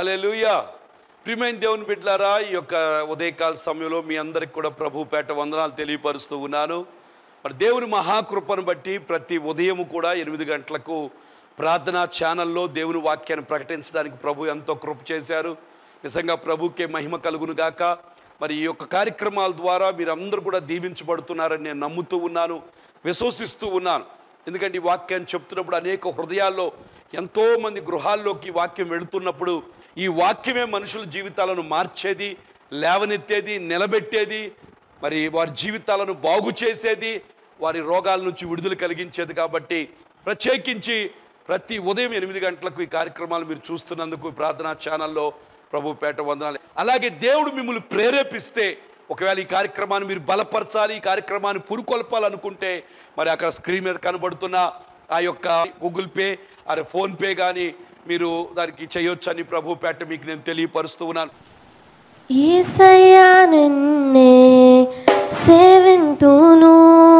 హల్లెలూయా ప్రియమైన దేవుని బిడ్డలారా ఈ యొక్క ఉదయకాల సమయంలో మీ అందరికి కూడా ప్రభు పేట వందనాలు తెలియపరుస్తూ ఉన్నాను మరి దేవుని మహాకృపను బట్టి ప్రతి ఉదయం కూడా ఎనిమిది గంటలకు ప్రార్థనా ఛానల్లో దేవుని వాక్యాన్ని ప్రకటించడానికి ప్రభు ఎంతో కృప చేశారు నిజంగా ప్రభుకే మహిమ కలుగును గాక మరి ఈ యొక్క కార్యక్రమాల ద్వారా మీరందరూ కూడా దీవించబడుతున్నారని నేను నమ్ముతూ ఉన్నాను విశ్వసిస్తూ ఉన్నాను ఎందుకంటే ఈ వాక్యాన్ని చెప్తున్నప్పుడు అనేక హృదయాల్లో ఎంతోమంది గృహాల్లోకి ఈ వాక్యం వెళుతున్నప్పుడు ఈ వాక్యమే మనుషుల జీవితాలను మార్చేది లేవనెత్తేది నిలబెట్టేది మరి వారి జీవితాలను బాగు చేసేది వారి రోగాల నుంచి విడుదల కలిగించేది కాబట్టి ప్రత్యేకించి ప్రతి ఉదయం ఎనిమిది గంటలకు ఈ కార్యక్రమాలు మీరు చూస్తున్నందుకు ఈ ప్రార్థనా ఛానల్లో ప్రభు పేట వందనాలు అలాగే దేవుడు మిమ్మల్ని ప్రేరేపిస్తే ఒకవేళ ఈ కార్యక్రమాన్ని మీరు బలపరచాలి ఈ కార్యక్రమాన్ని పురుకొల్పాలనుకుంటే మరి అక్కడ స్క్రీన్ మీద కనబడుతున్న ఆ యొక్క గూగుల్ పే అరే ఫోన్పే కానీ మీరు దానికి చేయొచ్చని ప్రభు పేట మీకు నేను తెలియపరుస్తూ ఉన్నాను ఏసయ్యా నిన్నే సేవింతును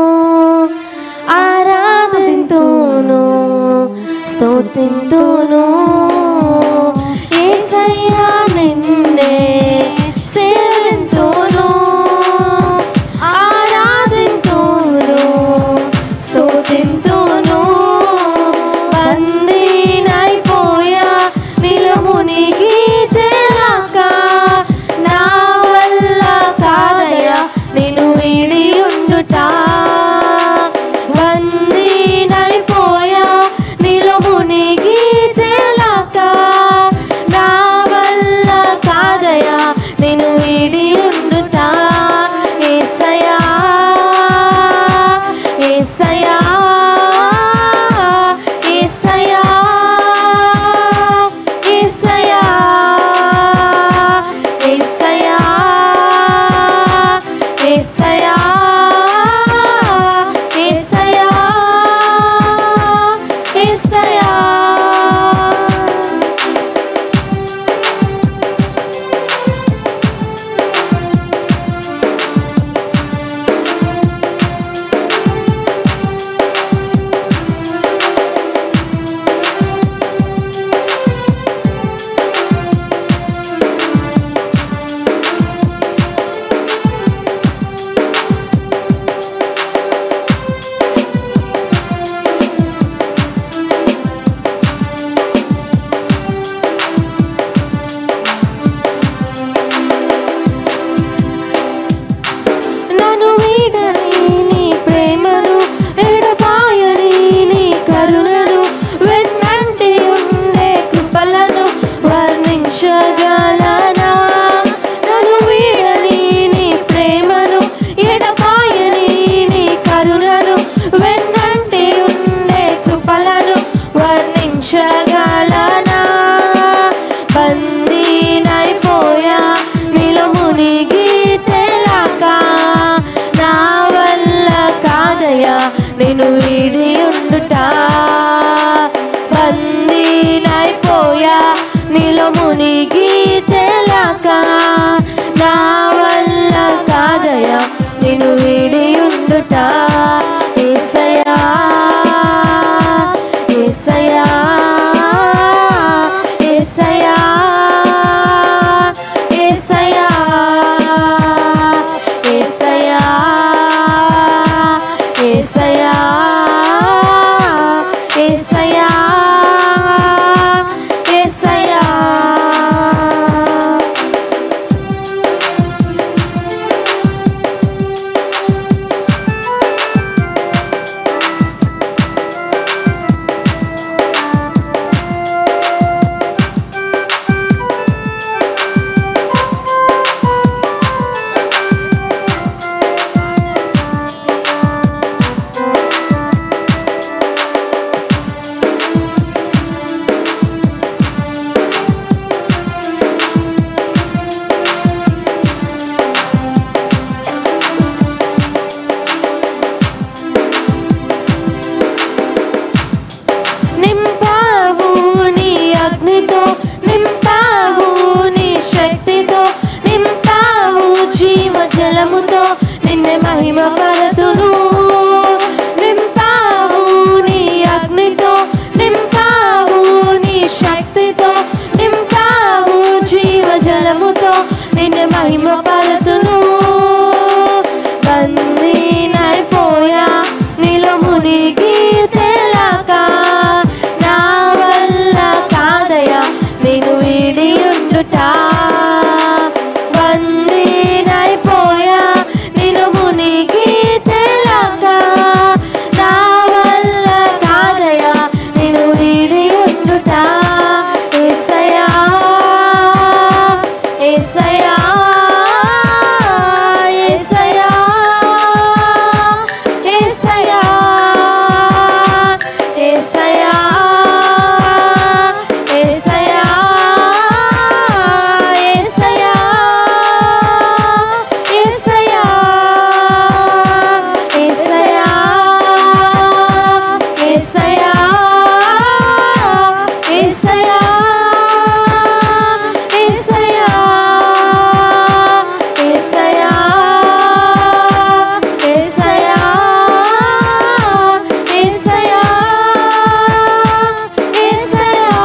ఆరాధింతును స్తుతింతును ఏసయ్యా నిన్నే సేవింతును ఆరాధింతును స్తుతింతును బందీనైపోయా నిలుమునిగి తేలాక నా వల్ల కాదయ్యా నిన్ను వీడి ఉండుట బందీనైపోయా నిలుమునిగి తేలాక నా వల్ల కాదయ్యా నిన్ను వీడి ఉండుట ఏసయ్యా ఏసయ్యా ఏసయ్యా ఏసయ్యా ఏసయ్యా ఏసయ్యా ఏసయ్యా ఏసయ్యా నన్ను వీడని నీ ప్రేమను ఎడబాయని నీ కరుణను వెన్నంటి ఉండే కృపలను వర్ణించగలనా నన్ను వీడని నీ ప్రేమను ఎడబాయని నీ కరుణను వెన్నంటి ఉండే కృపలను వర్ణించగలనా బందీనైపోయా నిలమునిగి తెలాగా నా వల్ల కాదయ్యా నేను వీడి ఉండుట బందీనైపోయా నిలమునిగి తెలాగా నా వల్ల కాదయ్యా నేను వీడి ఉండుట ఏసయ్యా ఏసయ్యా ఏసయ్యా ఏసయ్యా ఏసయ్యా ఏసయ్యా ఏసయ్యా ఏసయ్యా నింపావు నీ అగ్నితో నింపావు నీ శక్తితో నింపావు జీవ జలముతో నిన్నే మహిమ పరతును నింపావు నీ అగ్నితో నింపావు నీ శక్తితో నింపావు మునిగి తెలక నా వల్ల కాదయా నేను వీడి ఉండుట బందీనైపోయా నేను మునిగి తెలక నా వల్ల కాదయా నేను వీడి ఉండుట ఏసయ్యా ఏసయ్యా ఏసయ్యా ఏసయ్యా ఏసయ్యా ఏసయ్యా ఏసయ్యా ఏసయ్యా ఏసయ్యా ఏసయ్యా ఏసయ్యా ఏసయ్యా ఏసయ్యా ఏసయ్యా ఏసయ్యా ఏసయ్యా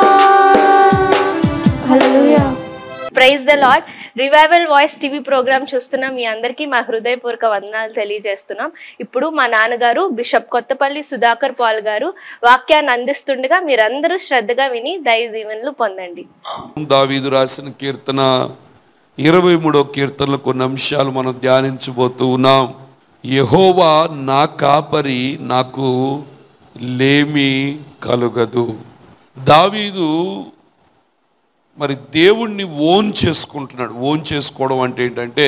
hallelujah praise the lord revival voice TV program చూస్తున్న మీ అందరికీ మా హృదయపూర్వక వందనాలు తెలియజేస్తున్నాం ఇప్పుడు మా నాన్నగారు బిషప్ కొత్తపల్లి సుధాకర్ పాల్ గారు వాక్యాన్ని అందిస్తుండగా మీరందరూ శ్రద్ధగా విని దయ దీవెనలు పొందండి దావీదు రాసిన కీర్తన ఇరవై మూడో కీర్తనలో కొన్ని అంశాలు మనం ధ్యానించబోతూ ఉన్నాం యహోవా నా కాపరి నాకు లేమి కలుగదు దావీదు మరి దేవుణ్ణి ఓన్ చేసుకుంటున్నాడు ఓన్ చేసుకోవడం అంటే ఏంటంటే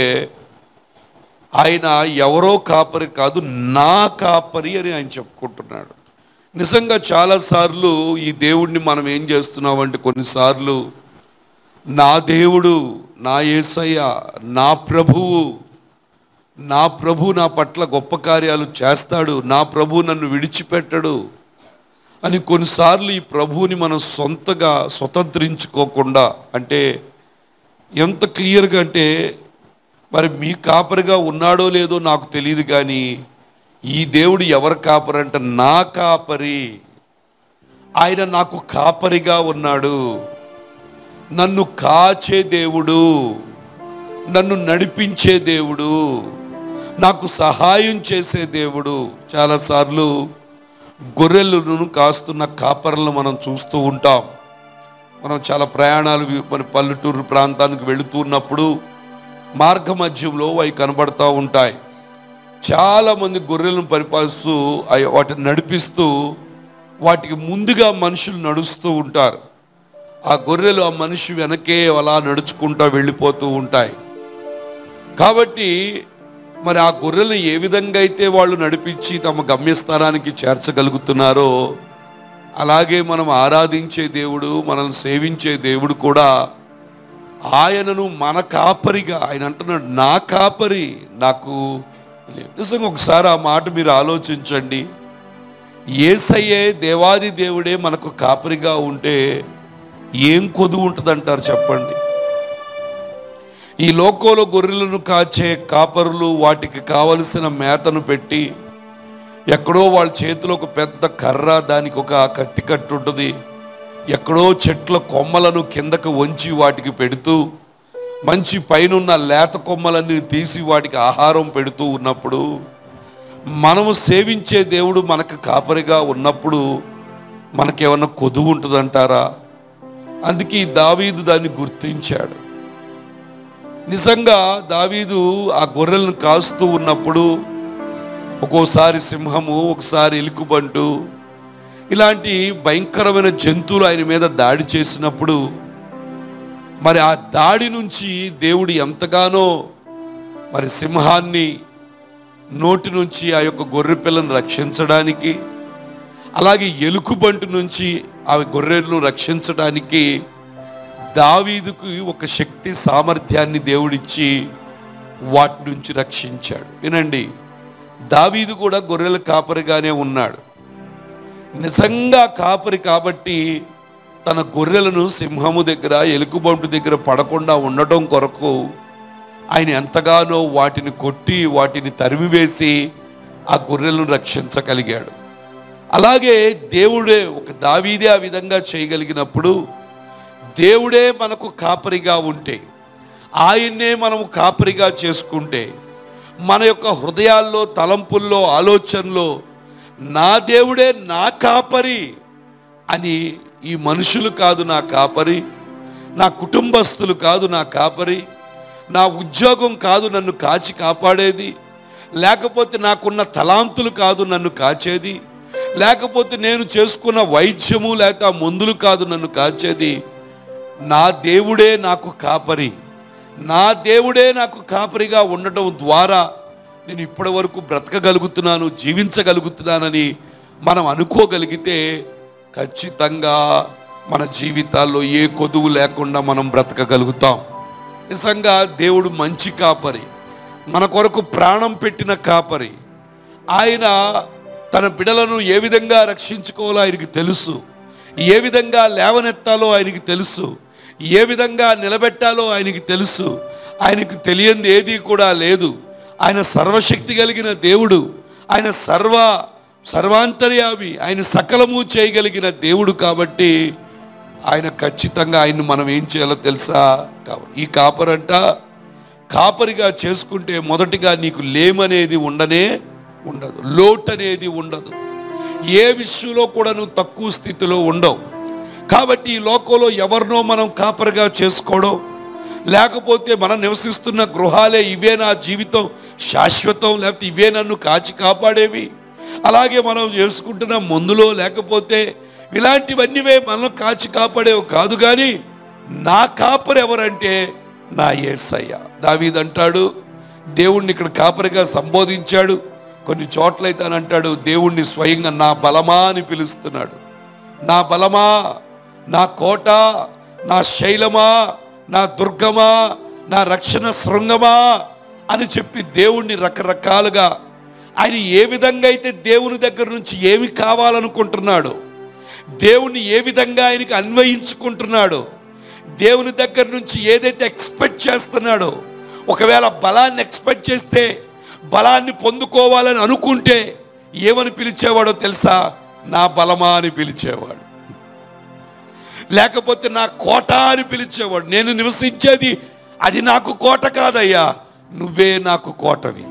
ఆయన ఎవరో కాపరి కాదు నా కాపరి అని ఆయన చెప్పుకుంటున్నాడు నిజంగా చాలాసార్లు ఈ దేవుణ్ణి మనం ఏం చేస్తున్నామంటే కొన్నిసార్లు నా దేవుడు నా యేసయ్య నా ప్రభువు నా ప్రభు నా పట్ల గొప్ప కార్యాలు చేస్తాడు నా ప్రభు నన్ను విడిచిపెట్టడు అని కొన్నిసార్లు ఈ ప్రభువుని మనం సొంతగా స్వతంత్రించుకోకుండా అంటే ఎంత క్లియర్గా అంటే మరి మీ కాపరిగా ఉన్నాడో లేదో నాకు తెలియదు కానీ ఈ దేవుడు ఎవరు కాపరి అంటే నా కాపరి ఆయన నాకు కాపరిగా ఉన్నాడు నన్ను కాచే దేవుడు నన్ను నడిపించే దేవుడు నాకు సహాయం చేసే దేవుడు చాలాసార్లు గొర్రెలను కాస్తున్న కాపర్లను మనం చూస్తూ ఉంటాం మనం చాలా ప్రయాణాలు వి- మరి పల్లెటూరు ప్రాంతానికి వెళుతున్నప్పుడు మార్గ మధ్యంలో అవి కనబడతా ఉంటాయి చాలామంది గొర్రెలను పరిపాలిస్తూ అవి వాటిని నడిపిస్తూ వాటికి ముందుగా మనుషులు నడుస్తూ ఉంటారు ఆ గొర్రెలు ఆ మనిషి వెనకే అలా నడుచుకుంటూ వెళ్ళిపోతూ ఉంటాయి కాబట్టి మరి ఆ గొర్రెలు ఏ విధంగా అయితే వాళ్ళు నడిపించి తమ గమ్యస్థానానికి చేర్చగలుగుతున్నారో అలాగే మనం ఆరాధించే దేవుడు మనల్ని సేవించే దేవుడు కూడా ఆయనను మన కాపరిగా ఆయన అంటున్నాడు నా కాపరి నాకు లేదు. నిజంగా ఒకసారి ఆ మాట మీరు ఆలోచించండి ఏసయ్యే దేవాది దేవుడే మనకు కాపరిగా ఉంటే ఏం కొదువు ఉంటుంది అంటారు చెప్పండి ఈ లోకంలో గొర్రెలను కాచే కాపరులు వాటికి కావలసిన మేతను పెట్టి ఎక్కడో వాళ్ళ చేతిలో ఒక పెద్ద కర్ర దానికి ఒక కత్తి కట్టు ఉంటుంది ఎక్కడో చెట్ల కొమ్మలను కిందకు వంచి వాటికి పెడుతూ మంచి పైనున్న లేత కొమ్మలన్నీ తీసి వాటికి ఆహారం పెడుతూ ఉన్నప్పుడు మనము సేవించే దేవుడు మనకు కాపరిగా ఉన్నప్పుడు మనకేమన్నా కొదువు ఉంటుందంటారా అందుకే ఈ దావీదు దాన్ని గుర్తించాడు నిజంగా దావీదు ఆ గొర్రెలను కాస్తూ ఉన్నప్పుడు ఒక్కోసారి సింహము ఒకసారి ఎలుకబంటు ఇలాంటి భయంకరమైన జంతువులు ఆయన మీద దాడి చేసినప్పుడు మరి ఆ దాడి నుంచి దేవుడు ఎంతగానో మరి సింహాన్ని నోటి నుంచి ఆ యొక్క గొర్రె పిల్లను రక్షించడానికి అలాగే ఎలుకబంటు నుంచి ఆ గొర్రెలను రక్షించడానికి దావీదుకు ఒక శక్తి సామర్థ్యాన్ని దేవుడిచ్చి వాటి నుంచి రక్షించాడు వినండి దావీదు కూడా గొర్రెల కాపరిగానే ఉన్నాడు నిజంగా కాపరి కాబట్టి తన గొర్రెలను సింహము దగ్గర ఎలుకబంటు దగ్గర పడకుండా ఉండటం కొరకు ఆయన ఎంతగానో వాటిని కొట్టి వాటిని తరిమివేసి ఆ గొర్రెలను రక్షించగలిగాడు అలాగే దేవుడే ఒక దావీదే ఆ విధంగా చేయగలిగినప్పుడు దేవుడే మనకు కాపరిగా ఉంటే ఆయన్నే మనము కాపరిగా చేసుకుంటే మన యొక్క హృదయాల్లో తలంపుల్లో ఆలోచనలో నా దేవుడే నా కాపరి అని ఈ మనుషులు కాదు నా కాపరి నా కుటుంబస్తులు కాదు నా కాపరి నా ఉద్యోగం కాదు నన్ను కాచి కాపాడేది లేకపోతే నాకున్న తలాంతులు కాదు నన్ను కాచేది లేకపోతే నేను చేసుకున్న వైద్యము లేక ఆ మందులు కాదు నన్ను కాచేది నా దేవుడే నాకు కాపరి నా దేవుడే నాకు కాపరిగా ఉండటం ద్వారా నేను ఇప్పటి వరకు బ్రతకగలుగుతున్నాను జీవించగలుగుతున్నానని మనం అనుకోగలిగితే ఖచ్చితంగా మన జీవితాల్లో ఏ కొదువు లేకుండా మనం బ్రతకగలుగుతాం నిజంగా దేవుడు మంచి కాపరి మన కొరకు ప్రాణం పెట్టిన కాపరి ఆయన తన బిడలను ఏ విధంగా రక్షించుకోవాలో ఆయనకి తెలుసు ఏ విధంగా లేవనెత్తాలో ఆయనకి తెలుసు ఏ విధంగా నిలబెట్టాలో ఆయనకి తెలుసు ఆయనకు తెలియంది ఏది కూడా లేదు ఆయన సర్వశక్తి కలిగిన దేవుడు ఆయన సర్వ సర్వాంతర్యామి ఆయన సకలము చేయగలిగిన దేవుడు కాబట్టి ఆయన ఖచ్చితంగా ఆయన్ని మనం ఏం చేయాలో తెలుసా కాబట్టి ఈ కాపరంట కాపరిగా చేసుకుంటే మొదటిగా నీకు లేమనేది ఉండనే ఉండదు లోటు అనేది ఉండదు ఏ విషయంలో కూడా నువ్వు తక్కువ స్థితిలో ఉండవు కాబట్టి ఈ లోకంలో ఎవరినో మనం కాపరిగా చేసుకోవడం లేకపోతే మనం నివసిస్తున్న గృహాలే ఇవే నా జీవితం శాశ్వతం లేకపోతే ఇవే నన్ను కాచి కాపాడేవి అలాగే మనం చేసుకుంటున్న మందులో లేకపోతే ఇలాంటివన్నీవే మనం కాచి కాపాడేవి కాదు కానీ నా కాపరి ఎవరంటే నా ఏసయ్య దావీదంటాడు దేవుణ్ణి ఇక్కడ కాపరిగా సంబోధించాడు కొన్ని చోట్లయితే అని అంటాడు దేవుణ్ణి స్వయంగా నా బలమా అని పిలుస్తున్నాడు నా బలమా నా కోట నా శైలమా నా దుర్గమా నా రక్షణ శృంగమా అని చెప్పి దేవుణ్ణి రకరకాలుగా ఆయన ఏ విధంగా అయితే దేవుని దగ్గర నుంచి ఏమి కావాలనుకుంటున్నాడు దేవుణ్ణి ఏ విధంగా ఆయనకి అన్వయించుకుంటున్నాడో దేవుని దగ్గర నుంచి ఏదైతే ఎక్స్పెక్ట్ చేస్తున్నాడో ఒకవేళ బలాన్ని ఎక్స్పెక్ట్ చేస్తే బలాన్ని పొందుకోవాలని అనుకుంటే ఏమని పిలిచేవాడో తెలుసా నా బలమా అని పిలిచేవాడు లేకపోతే నా కోట అని పిలిచేవాడు నేను నివసించేది అది నాకు కోట కాదయ్యా నువ్వే నాకు కోటవి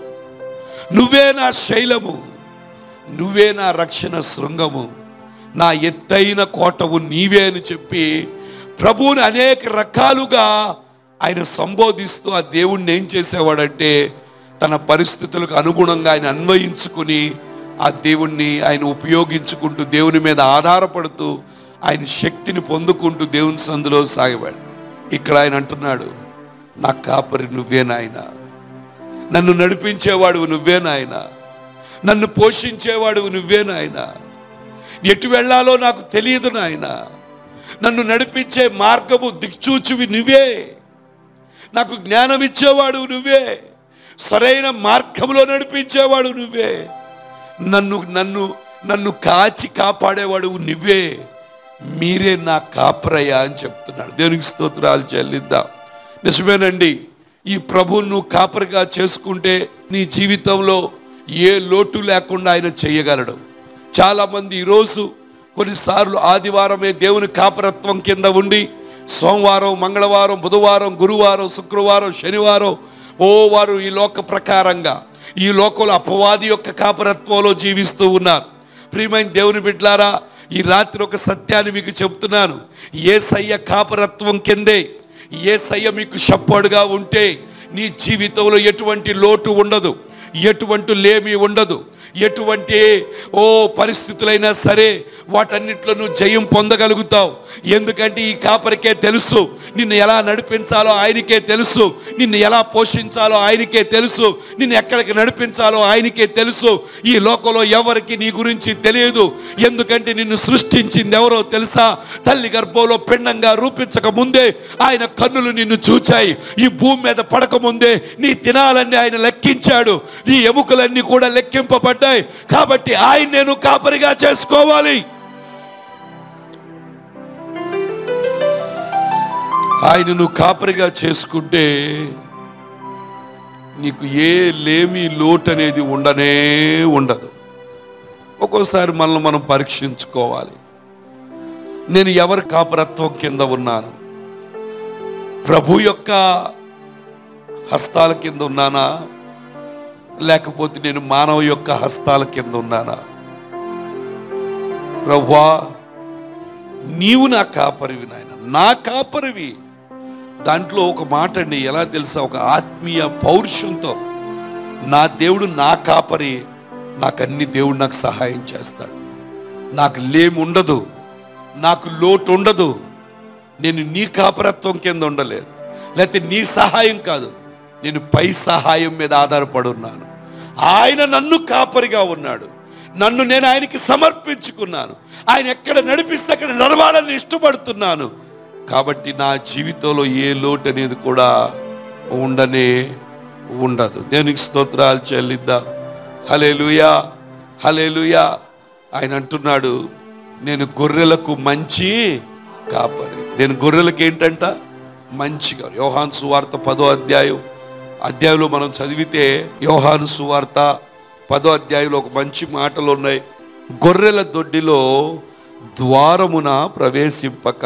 నువ్వే నా శైలము నువ్వే నా రక్షణ శృంగము నా ఎత్తైన కోటవు నీవే అని చెప్పి ప్రభువుని అనేక రకాలుగా ఆయన సంబోధిస్తూ ఆ దేవుణ్ణి ఏం చేసేవాడంటే తన పరిస్థితులకు అనుగుణంగా ఆయన అన్వయించుకుని ఆ దేవుణ్ణి ఆయన ఉపయోగించుకుంటూ దేవుని మీద ఆధారపడుతూ ఆయన శక్తిని పొందుకుంటూ దేవుని సందులో సాగేవాడు ఇక్కడ ఆయన అంటున్నాడు నా కాపరి నువ్వే నాయనా నన్ను నడిపించేవాడు నువ్వే నాయన నన్ను పోషించేవాడు నువ్వే నాయన ఎటు వెళ్ళాలో నాకు తెలియదు నాయన నన్ను నడిపించే మార్గము దిక్చూచువి నువ్వే నాకు జ్ఞానం ఇచ్చేవాడు నువ్వే సరైన మార్గంలో నడిపించేవాడు నువ్వే నన్ను నన్ను నన్ను కాచి కాపాడేవాడు నువ్వే మీరే నా కాపరయ్యా అని చెప్తున్నాడు దేవునికి స్తోత్రాలు చెల్లిద్దాం నిజమేనండి ఈ ప్రభువును నువ్వు కాపరిగా చేసుకుంటే నీ జీవితంలో ఏ లోటు లేకుండా ఆయన చేయగలడు చాలామంది ఈరోజు కొన్నిసార్లు ఆదివారమే దేవుని కాపరత్వం కింద ఉండి సోమవారం మంగళవారం బుధవారం గురువారం శుక్రవారం శనివారం ఓ వారు ఈ లోక ప్రకారంగా ఈ లోకంలో అపవాది యొక్క కాపరత్వంలో జీవిస్తూ ఉన్నారు ప్రియమైన దేవుని బిడ్లారా ఈ రాత్రి ఒక సత్యాన్ని మీకు చెప్తున్నాను ఏ సయ్య కాపరత్వం కిందే ఏ సయ్య మీకు షప్పడుగా ఉంటే నీ జీవితంలో ఎటువంటి లోటు ఉండదు ఎటువంటి లేమి ఉండదు ఎటువంటి ఓ పరిస్థితులైనా సరే వాటన్నిటిలో నువ్వు జయం పొందగలుగుతావు ఎందుకంటే ఈ కాపరికే తెలుసు నిన్ను ఎలా నడిపించాలో ఆయనకే తెలుసు నిన్ను ఎలా పోషించాలో ఆయనకే తెలుసు నిన్ను ఎక్కడికి నడిపించాలో ఆయనకే తెలుసు ఈ లోకంలో ఎవరికి నీ గురించి తెలియదు ఎందుకంటే నిన్ను సృష్టించింది ఎవరో తెలుసా తల్లి గర్భంలో పిండంగా రూపించక ముందే ఆయన కన్నులు నిన్ను చూచాయి ఈ భూమి మీద పడక ముందే నీ దినాలన్నీ ఆయన లెక్కించాడు నీ ఎముకలన్నీ కూడా లెక్కింపబడ్డాయి కాబట్టి ఆయన నేను కాపరిగా చేసుకోవాలి ఆయన నువ్వు కాపరిగా చేసుకుంటే నీకు ఏ లేమి లోటు అనేది ఉండనే ఉండదు ఒక్కోసారి మనల్ని మనం పరీక్షించుకోవాలి నేను ఎవరి కాపరత్వం కింద ఉన్నాను ప్రభు యొక్క హస్తాల కింద ఉన్నానా లేకపోతే నేను మానవ యొక్క హస్తాల కింద ఉన్నానా ప్రవ్వా నీవు నా కాపరివి నాయన నా కాపరివి దాంట్లో ఒక మాట అండి ఎలా తెలుసా ఒక ఆత్మీయ పౌరుషంతో నా దేవుడు నా కాపరి నాకు అన్ని దేవుడు నాకు సహాయం చేస్తాడు నాకు లేమి ఉండదు నాకు లోటు ఉండదు నేను నీ కాపరత్వం కింద ఉండలేదు లేకపోతే నీ సహాయం కాదు నేను పై సహాయం మీద ఆధారపడి ఉన్నాను ఆయన నన్ను కాపరిగా ఉన్నాడు నన్ను నేను ఆయనకి సమర్పించుకున్నాను ఆయన ఎక్కడ నడిపిస్తే అక్కడ నడవాలని ఇష్టపడుతున్నాను కాబట్టి నా జీవితంలో ఏ లోటు అనేది కూడా ఉండనే ఉండదు దేనికి స్తోత్రాలు చెల్లిద్దాం హలేలుయా హలేలుయా ఆయన అంటున్నాడు నేను గొర్రెలకు మంచి కాపరి నేను గొర్రెలకు ఏంటంట మంచిగా యోహాను సువార్త పదో అధ్యాయం అధ్యాయంలో మనం చదివితే యోహాను సువార్త పదో అధ్యాయంలో ఒక మంచి మాటలు ఉన్నాయి గొర్రెల దొడ్డిలో ద్వారమున ప్రవేశింపక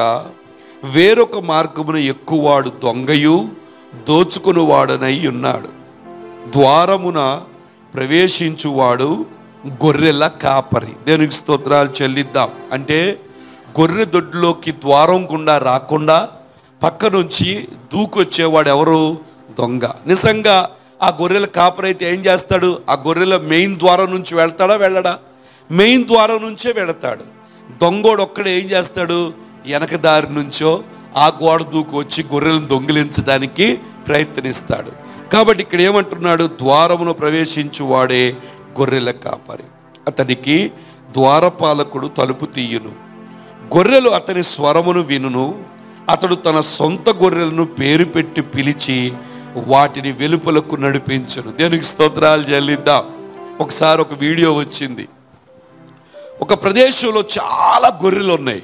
వేరొక మార్గమున ఎక్కువాడు దొంగయు దోచుకునివాడనై ఉన్నాడు ద్వారమున ప్రవేశించువాడు గొర్రెల కాపరి దేనికి స్తోత్రాలు చెల్లిద్దాం అంటే గొర్రె దొడ్లోకి ద్వారం గుండా రాకుండా పక్క నుంచి దూకొచ్చేవాడు ఎవరు దొంగ నిజంగా ఆ గొర్రెల కాపరి అయితే ఏం చేస్తాడు ఆ గొర్రెల మెయిన్ ద్వారం నుంచి వెళ్తాడా వెళ్ళడా మెయిన్ ద్వారం నుంచే వెళతాడు దొంగోడు ఒక్కడే ఏం చేస్తాడు వెనక దారి నుంచో ఆ గోడ దూకు వచ్చి గొర్రెలను దొంగిలించడానికి ప్రయత్నిస్తాడు కాబట్టి ఇక్కడ ఏమంటున్నాడు ద్వారమును ప్రవేశించువాడే గొర్రెల కాపరి అతనికి ద్వారపాలకుడు తలుపు తీయును గొర్రెలు అతని స్వరమును వినును అతడు తన సొంత గొర్రెలను పేరు పెట్టి పిలిచి వాటిని వెలుపలకు నడిపించును దేనికి స్తోత్రాలు చెల్లిద్దాం ఒకసారి ఒక వీడియో వచ్చింది ఒక ప్రదేశంలో చాలా గొర్రెలు ఉన్నాయి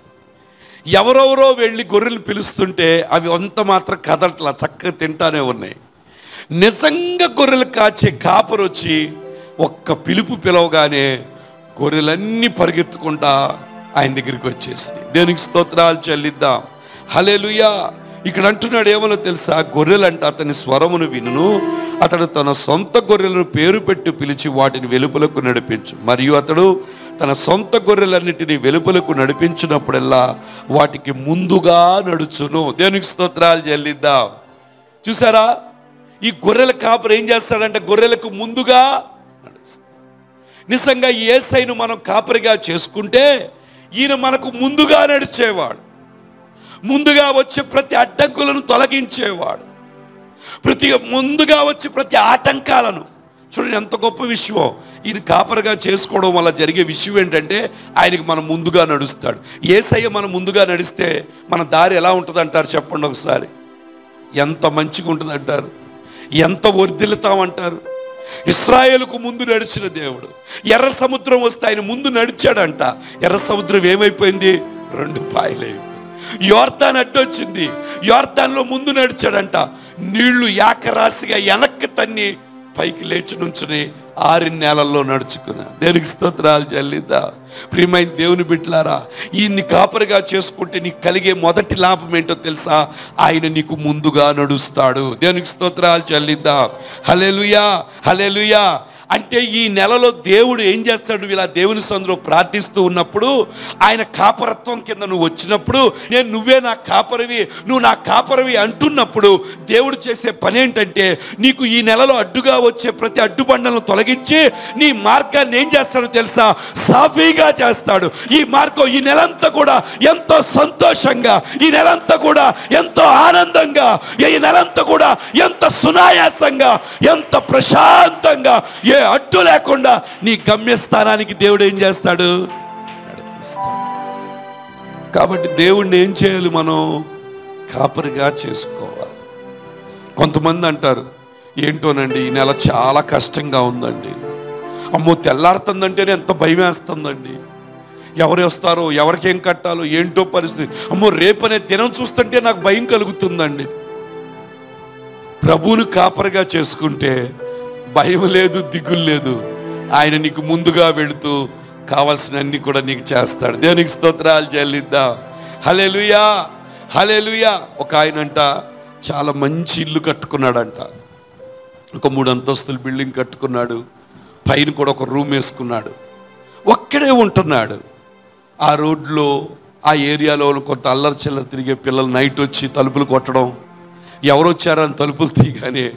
ఎవరెవరో వెళ్ళి గొర్రెలు పిలుస్తుంటే అవి అంత మాత్రం కదట్లా చక్కగా తింటానే ఉన్నాయి నిజంగా గొర్రెలు కాచే కాపరు వచ్చి ఒక్క పిలుపు పిలవగానే గొర్రెలన్నీ పరిగెత్తుకుంటా ఆయన దగ్గరికి వచ్చేసి దేనికి స్తోత్రాలు చెల్లిద్దాం హలేలుయా ఇక్కడ అంటున్నాడు ఏమో తెలుసా గొర్రెలంట అతని స్వరమును వినును అతడు తన సొంత గొర్రెలను పేరు పెట్టి పిలిచి వాటిని వెలుపలకు నడిపించు మరియు అతడు తన సొంత గొర్రెలన్నిటిని వెలుపలకు నడిపించినప్పుడల్లా వాటికి ముందుగా నడుచును దేనికి స్తోత్రాలు చెల్లిద్దాం చూసారా ఈ గొర్రెల కాపరు ఏం చేస్తాడంటే గొర్రెలకు ముందుగా నడుస్తాడు నిజంగా ఈ ఏసైను మనం కాపరిగా చేసుకుంటే ఈయన మనకు ముందుగా నడిచేవాడు ముందుగా వచ్చే ప్రతి అడ్డంకులను తొలగించేవాడు ప్రతి ముందుగా వచ్చే ప్రతి ఆటంకాలను చూడండి ఎంత గొప్ప విషయం ఈయన కాపరిగా చేసుకోవడం వల్ల జరిగే విషయం ఏంటంటే ఆయనకి మనం ముందుగా నడుస్తాడు ఏసయ్య మనం ముందుగా నడిస్తే మన దారి ఎలా ఉంటుంది అంటారు చెప్పండి ఒకసారి ఎంత మంచిగా ఉంటుంది అంటారు ఎంత వర్ధిల్లుతామంటారు ఇస్రాయేలుకు ముందు నడిచిన దేవుడు ఎర్ర సముద్రం వస్తే ఆయన ముందు నడిచాడంట ఎర్ర సముద్రం ఏమైపోయింది రెండు పాయలైపోయింది యోర్దాన్ అడ్డొచ్చింది యోర్దాన్లో ముందు నడిచాడంట నీళ్లు ఏకరాశిగా వెనక్కి తన్ని పైకి లేచి నుంచుని ఆరి నేలల్లో నడుచుకున్నా దేనికి స్తోత్రాలు చెల్లిద్దా ప్రియమైన దేవుని బిడ్డలారా ఈయన్ని కాపరిగా చేసుకుంటే నీకు కలిగే మొదటి లాభం ఏంటో తెలుసా ఆయన నీకు ముందుగా నడుస్తాడు దేనికి స్తోత్రాలు చెల్లిద్దా హలెలుయా హలెలుయా అంటే ఈ నెలలో దేవుడు ఏం చేస్తాడు ఇలా దేవుని సందులో ప్రార్థిస్తూ ఉన్నప్పుడు ఆయన కాపరత్వం కింద నువ్వు వచ్చినప్పుడు నేను నువ్వే నా కాపరివి నువ్వు నా కాపరివి అంటున్నప్పుడు దేవుడు చేసే పని ఏంటంటే నీకు ఈ నెలలో అడ్డుగా వచ్చే ప్రతి అడ్డుబండలను తొలగించి నీ మార్గాన్ని ఏం చేస్తాడో తెలుసా సాఫీగా చేస్తాడు ఈ మార్గం ఈ నెలంతా కూడా ఎంతో సంతోషంగా ఈ నెలంతా కూడా ఎంతో ఆనందంగా ఈ నెలంతా కూడా ఎంత సునాయాసంగా ఎంత ప్రశాంతంగా ఏ అడ్డు లేకుండా నీ గమ్యస్థానానికి దేవుడు ఏం చేస్తాడు నడిపిస్తాడు కాబట్టి దేవుణ్ణి ఏం చేయాలి మనం కాపరిగా చేసుకోవాలి కొంతమంది అంటారు ఏంటోనండి ఈ నెల చాలా కష్టంగా ఉందండి అమ్మో తెల్లారుతుందంటేనే ఎంత భయం వేస్తుందండి ఎవరు వస్తారో ఎవరికేం కట్టాలో ఏంటో పరిస్థితి అమ్మో రేపనే దినం చూస్తుంటే నాకు భయం కలుగుతుందండి ప్రభువును కాపరిగా చేసుకుంటే భయం లేదు దిగులు లేదు ఆయన నీకు ముందుగా వెళుతూ కావాల్సిన అన్ని కూడా నీకు చేస్తాడు దేవునికి స్తోత్రాలు చెల్లిద్దాం హలెలుయా హలెలుయా ఒక ఆయనంట చాలా మంచి ఇల్లు కట్టుకున్నాడంట ఒక మూడు అంతస్తుల బిల్డింగ్ కట్టుకున్నాడు పైన కూడా ఒక రూమ్ వేసుకున్నాడు ఒక్కడే ఉంటున్నాడు ఆ రోడ్లో ఆ ఏరియాలో కొంత అల్లరి చిల్లర తిరిగే పిల్లలు నైట్ వచ్చి తలుపులు కొట్టడం ఎవరు వచ్చారని తలుపులు తీయగానే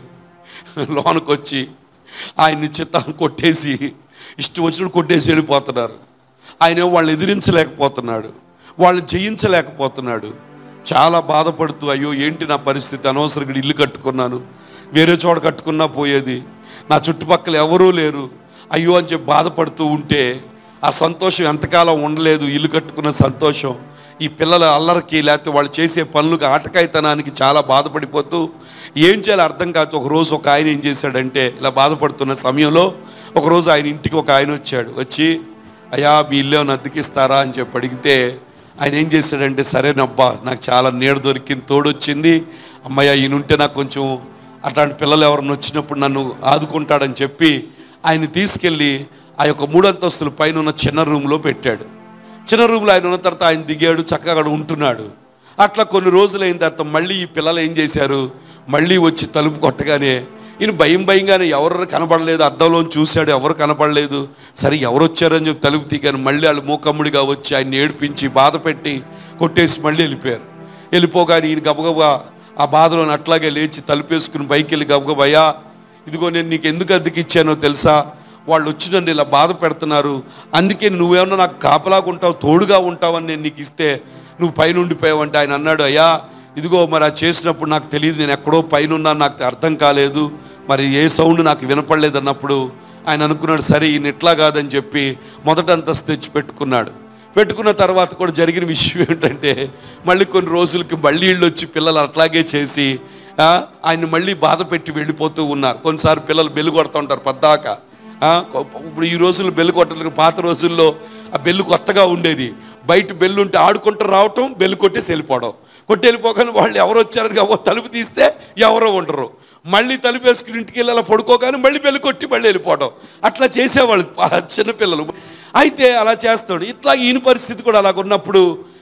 లోనకి వచ్చి ఆయన్ని చిత్తాన్ని కొట్టేసి ఇష్టం వచ్చినట్టు కొట్టేసి వెళ్ళిపోతున్నారు ఆయన వాళ్ళని ఎదిరించలేకపోతున్నాడు వాళ్ళని జయించలేకపోతున్నాడు చాలా బాధపడుతూ అయ్యో ఏంటి నా పరిస్థితి అనవసరంగా ఇల్లు కట్టుకున్నాను వేరే చోట కట్టుకున్నా పోయేది నా చుట్టుపక్కల ఎవరూ లేరు అయ్యో అని చెప్పి బాధపడుతూ ఉంటే ఆ సంతోషం ఎంతకాలం ఉండలేదు ఇల్లు కట్టుకున్న సంతోషం ఈ పిల్లల అల్లరికి లేకపోతే వాళ్ళు చేసే పనులకు ఆటకాయితనానికి చాలా బాధపడిపోతూ ఏం చేయాలో అర్థం కాదు ఒక రోజు ఒక ఆయన ఏం చేశాడంటే ఇలా బాధపడుతున్న సమయంలో ఒకరోజు ఆయన ఇంటికి ఒక ఆయన వచ్చాడు వచ్చి అయ్యా మీ ఇల్లు ఏమైనా అద్దెకిస్తారా అని చెప్పి అడిగితే ఆయన ఏం చేశాడంటే సరేనబ్బా నాకు చాలా నీడ దొరికింది తోడొచ్చింది అమ్మయ్య ఈయన ఉంటే నాకు కొంచెం అట్లాంటి పిల్లలు ఎవరైనా వచ్చినప్పుడు నన్ను ఆదుకుంటాడని చెప్పి ఆయన తీసుకెళ్ళి ఆ యొక్క మూడంతస్తుల పైన ఉన్న చిన్న రూమ్లో పెట్టాడు చిన్న రూమ్లో ఆయన ఉన్న తర్వాత ఆయన దిగాడు చక్కగా అక్కడ ఉంటున్నాడు అట్లా కొన్ని రోజులు అయిన తర్వాత మళ్ళీ ఈ పిల్లలు ఏం చేశారు మళ్ళీ వచ్చి తలుపు కొట్టగానే ఈయన భయం భయంగానే ఎవరు కనపడలేదు అద్దంలో చూశాడు ఎవరు కనపడలేదు సరే ఎవరు వచ్చారని చెప్పి తలుపు తీగాను మళ్ళీ వాళ్ళు మూకమ్ముడిగా వచ్చి ఆయన ఏడిపించి బాధ పెట్టి కొట్టేసి మళ్ళీ వెళ్ళిపోయారు వెళ్ళిపోగానే ఈయన గబగబా ఆ బాధలోని అట్లాగే లేచి తలుపేసుకుని పైకి వెళ్ళి గబగబా అయ్యా ఇదిగో నేను నీకు ఎందుకు అద్దెకి ఇచ్చానో తెలుసా వాళ్ళు వచ్చి నన్ను ఇలా బాధ పెడుతున్నారు అందుకే నువ్వేమన్నా నాకు కాపలాగా ఉంటావు తోడుగా ఉంటావని నేను నీకు ఇస్తే నువ్వు పైన ఉండిపోయావంటే ఆయన అన్నాడు అయ్యా ఇదిగో మరి అది చేసినప్పుడు నాకు తెలియదు నేను ఎక్కడో పైన ఉన్నాను నాకు అర్థం కాలేదు మరి ఏ సౌండ్ నాకు వినపడలేదు అన్నప్పుడు ఆయన అనుకున్నాడు సరే ఈయన ఇట్లా కాదని చెప్పి మొదట అంతస్తు తెచ్చి పెట్టుకున్నాడు పెట్టుకున్న తర్వాత కూడా జరిగిన విషయం ఏంటంటే మళ్ళీ కొన్ని రోజులకి మళ్ళీ ఇళ్ళు వచ్చి పిల్లలు అట్లాగే చేసి ఆ, ఆయన్ని మళ్ళీ బాధ పెట్టి వెళ్ళిపోతూ ఉన్నారు కొన్నిసార్లు పిల్లలు బెల్లు కొడుతూ ఉంటారు పద్దాక ఆ, కొ- ఇప్పుడు ఈ రోజుల్లో బెల్లు కొట్టడానికి పాత రోజుల్లో ఆ బెల్లు కొత్తగా ఉండేది బయట బెల్లు ఉంటే ఆడుకుంటూ రావటం బెల్లు కొట్టేసి వెళ్ళిపోవడం కొట్టి వెళ్ళిపోగానే వాళ్ళు ఎవరు వచ్చారని ఎవరో తలుపు తీస్తే ఎవరో ఉండరు మళ్ళీ తలుపు వేసుకుని ఇంటికి వెళ్ళి అలా పడుకోగానే మళ్ళీ బెల్లు కొట్టి మళ్ళీ వెళ్ళిపోవడం అట్లా చేసేవాళ్ళు ఆ చిన్నపిల్లలు అయితే అలా చేస్తాడు ఇట్లా ఈయన పరిస్థితి కూడా అలాగ ఉన్నప్పుడు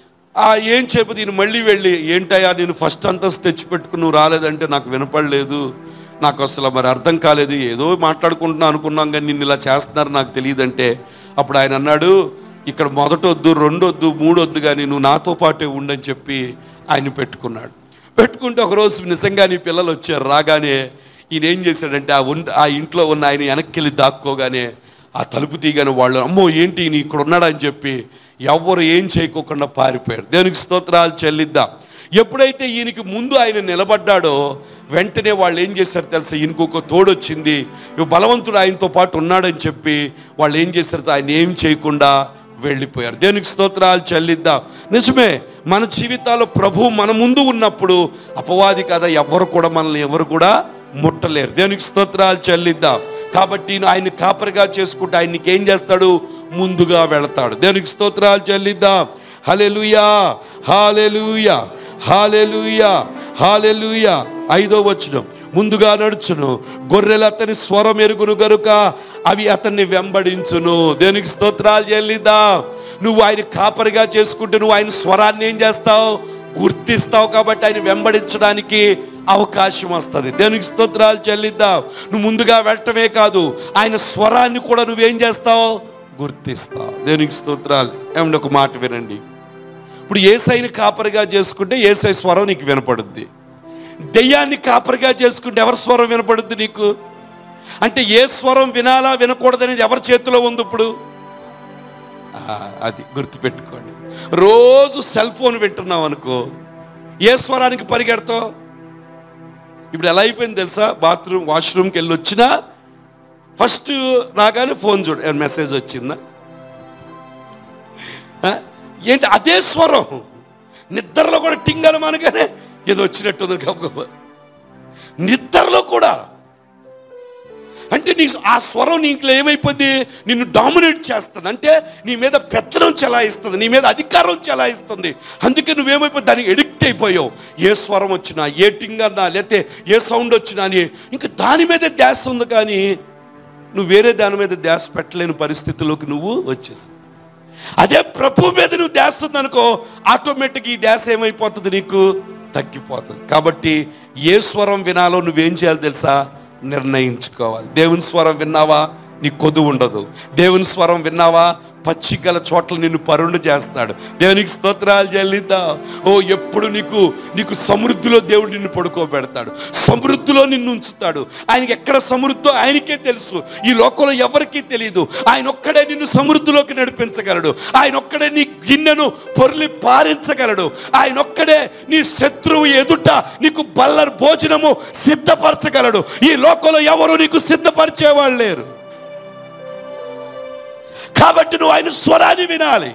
ఆ ఏం చెప్పదు ఈయన మళ్ళీ వెళ్ళి ఏంటయ్యా నేను ఫస్ట్ అంతస్తు తెచ్చిపెట్టుకుని నువ్వు రాలేదంటే నాకు వినపడలేదు నాకు అసలు మరి అర్థం కాలేదు ఏదో మాట్లాడుకుంటున్నా అనుకున్నాం కానీ నిన్ను ఇలా చేస్తున్నారు నాకు తెలియదంటే అప్పుడు ఆయన అన్నాడు ఇక్కడ మొదటొద్దు రెండొద్దు మూడొద్దు కానీ నువ్వు నాతో పాటే ఉండని చెప్పి ఆయన పెట్టుకున్నాడు పెట్టుకుంటే ఒకరోజు నిజంగా నీ పిల్లలు వచ్చారు రాగానే ఈయన ఏం చేశాడంటే ఆ ఉన్ ఆ ఇంట్లో ఉన్న ఆయన వెనక్కి వెళ్ళి దాక్కోగానే ఆ తలుపు తీయగానే వాళ్ళు అమ్మో ఏంటి ఈయన ఇక్కడ ఉన్నాడని చెప్పి ఎవ్వరు ఏం చేయకోకుండా పారిపోయారు దేవునికి స్తోత్రాలు చెల్లిద్దాం ఎప్పుడైతే ఈయనకి ముందు ఆయన నిలబడ్డాడో వెంటనే వాళ్ళు ఏం చేశారు తెలుసా ఈయనకు ఒక తోడొచ్చింది ఇవి బలవంతుడు ఆయనతో పాటు ఉన్నాడని చెప్పి వాళ్ళు ఏం చేశారు ఆయన ఏం చేయకుండా వెళ్ళిపోయారు దేవునికి స్తోత్రాలు చెల్లిద్దాం నిజమే మన జీవితాల్లో ప్రభు మన ముందు ఉన్నప్పుడు అపవాది కదా ఎవరు కూడా మనల్ని ఎవరు కూడా ముట్టలేరు దేవునికి స్తోత్రాలు చెల్లిద్దాం కాబట్టి ఈయన ఆయన్ని కాపరిగా చేసుకుంటే ఆయన నీకేం చేస్తాడు ముందుగా వెళతాడు దేవునికి స్తోత్రాలు చెల్లిద్దాం హలెలుయా హాలెలుయా హాలెలుయా హాలెలుయా ఐదో వచనం ముందుగా నడుచును గొర్రెలు అతని స్వరం ఎరుగును గనుక అవి అతన్ని వెంబడించును దేనికి స్తోత్రాలు చెల్లిద్దాం నువ్వు ఆయన కాపరిగా చేసుకుంటే నువ్వు ఆయన స్వరాన్ని ఏం చేస్తావు గుర్తిస్తావు కాబట్టి ఆయన వెంబడించడానికి అవకాశం వస్తుంది దేనికి స్తోత్రాలు చెల్లిద్దాం నువ్వు ముందుగా వెళ్ళటమే కాదు ఆయన స్వరాన్ని కూడా నువ్వేం చేస్తావు గుర్తిస్తావు దేనికి స్తోత్రాలు ఏమంటే ఒక మాట వినండి ఇప్పుడు ఏసైని కాపరిగా చేసుకుంటే ఏసై స్వరం నీకు వినపడుద్ది దెయ్యాన్ని కాపరిగా చేసుకుంటే ఎవరి స్వరం వినపడుద్ది నీకు అంటే ఏ స్వరం వినాలా వినకూడదనేది ఎవరి చేతిలో ఉంది ఇప్పుడు ఆ, అది గుర్తుపెట్టుకోండి రోజు సెల్ ఫోన్ వింటున్నావు అనుకో ఏ స్వరానికి పరిగెడతావు ఇప్పుడు ఎలా అయిపోయింది తెలుసా బాత్రూమ్ వాష్రూమ్కి వెళ్ళి వచ్చినా ఫస్ట్ రాగానే ఫోన్ చూడ ఏమైనా మెసేజ్ వచ్చిందా ఆ? ఏంటి అదే స్వరం నిద్రలో కూడా టింగలు మనగానే ఏదో వచ్చినట్టుంది గబగబ నిద్రలో కూడా అంటే నీ ఆ స్వరం నీకు ఏమైపోద్ది నిన్ను డామినేట్ చేస్తుంది అంటే నీ మీద పెత్తనం చెలాయిస్తుంది నీ మీద అధికారం చెలాయిస్తుంది అందుకే నువ్వేమైపోయి దానికి ఎడిక్ట్ అయిపోయావు ఏ స్వరం వచ్చినా ఏ టింగ్ అన్నా లేకపోతే ఏ సౌండ్ వచ్చినా అని ఇంకా దాని మీదే ధ్యాస ఉంది కానీ నువ్వు వేరే దాని మీద ధ్యాస పెట్టలేని పరిస్థితిలోకి నువ్వు వచ్చేసి అదే ప్రభు మీద నువ్వు ధ్యాస ఉందనుకో ఆటోమేటిక్ ఈ ధ్యాస ఏమైపోతుంది నీకు తగ్గిపోతుంది కాబట్టి ఏ స్వరం వినాలో నువ్వేం చేయాలి తెలుసా నిర్ణయించుకోవాలి దేవుని స్వరం విన్నావా నీ కొదు ఉండదు దేవుని స్వరం విన్నావా పచ్చికల చోట్ల నిన్ను పరుండు చేస్తాడు దేవునికి స్తోత్రాలు చెల్లిద్దాం ఓ ఎప్పుడు నీకు నీకు సమృద్ధిలో దేవుడు నిన్ను పడుకోబెడతాడు సమృద్ధిలో నిన్ను ఉంచుతాడు ఆయనకి ఎక్కడ సమృద్ధో ఆయనకే తెలుసు ఈ లోకంలో ఎవరికీ తెలియదు ఆయన ఒక్కడే నిన్ను సమృద్ధిలోకి నడిపించగలడు ఆయన ఒక్కడే నీ గిన్నెను పొర్లి పారించగలడు ఆయన ఒక్కడే నీ శత్రువు ఎదుట నీకు బల్లర్ భోజనము సిద్ధపరచగలడు ఈ లోకంలో ఎవరు నీకు సిద్ధపరిచేవాళ్ళు లేరు కాబట్టి నువ్వు ఆయన స్వరాన్ని వినాలి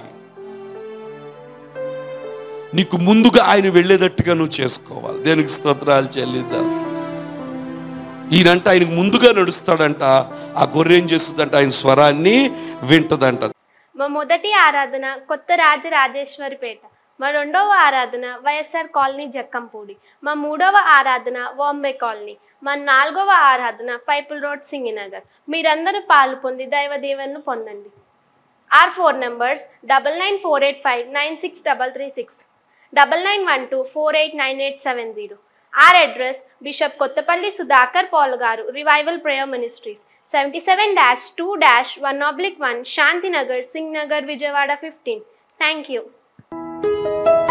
నీకు ముందుగా ఆయన వెళ్ళేటట్టుగా నువ్వు చేసుకోవాలి దేనికి స్తోత్రాలు చెల్లిద్దాం ఈయనంట ఆయనకు ముందుగా నడుస్తాడంట ఆ గొర్రె ఏం చేస్తుందంట ఆయన స్వరాన్ని వింటదంట మా మొదటి ఆరాధన కొత్త రాజరాజేశ్వరిపేట మా రెండవ ఆరాధన వైఎస్ఆర్ కాలనీ జక్కంపూడి మా మూడవ ఆరాధన బాంబే కాలనీ మా నాలుగవ ఆరాధన పైపుల్ రోడ్ సింగినగర్ మీరందరూ పాలు పొంది దైవ దీవెనలు పొందండి or four numbers double nine four eight five nine six double three six double nine one two four eight nine eight seven zero or address bishop Kottapalli Sudhakar Paul గారు revival prayer ministries seventy seven dash two dash one oblique one Shantinagar Singh Nagar Vijayawada fifteen thank you